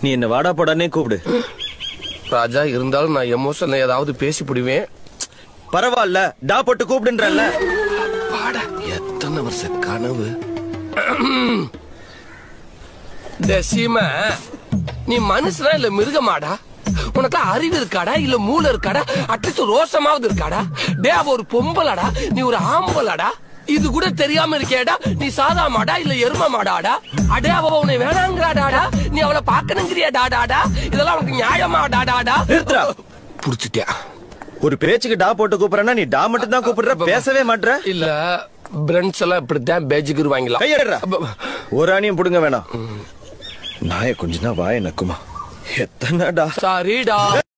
நீ என்ன வாடா போடானே கூப்பிடு ராஜா இருந்தாலும் நான் எமோஷன்ல ஏதாவது பேசி பிடிவேன் பரவாயில்ல டா போட்டு கூப்பிடுன்றல்ல பாடா எத்தனை வருஷ கனவு தசிம நீ மனுஷனா இல்ல மிருகமாடா உனக்கு அறிவு இருக்காடா இல்ல மூளை இருக்காடா அட்லீஸ்ட் ரோசமாவது இருக்காடா டே அவ ஒரு பொம்பளடா நீ ஒரு ஆம்பளடா இது கூட தெரியாம இருக்கேடா நீ சாதா மாடா இல்ல எரும மாடாடா அடே அவ உன்னை வேணாங்கிறாடாடா நீ அவளை பாக்கணுங்கிறியா டாடாடா இதெல்லாம் உனக்கு நியாயமா டாடாடா நிறுத்துடா. புடிச்சிட்டியா ஒரு பேச்சுக்கு டா போட்டு கூப்பிடுறனா நீ டா மட்டும் தான் கூப்பிடுற பேசவே மாட்ற இல்ல பிரண்ட்ஸ் எல்லாம் இப்படித்தான் பேஜுக்கு வாங்கிக்கலாம் கையடுறா ஒரு ஆணியும் புடுங்க வேணாம் நாய கொஞ்ச நாள் வாய நக்குமா எத்தனை டா சாரிடா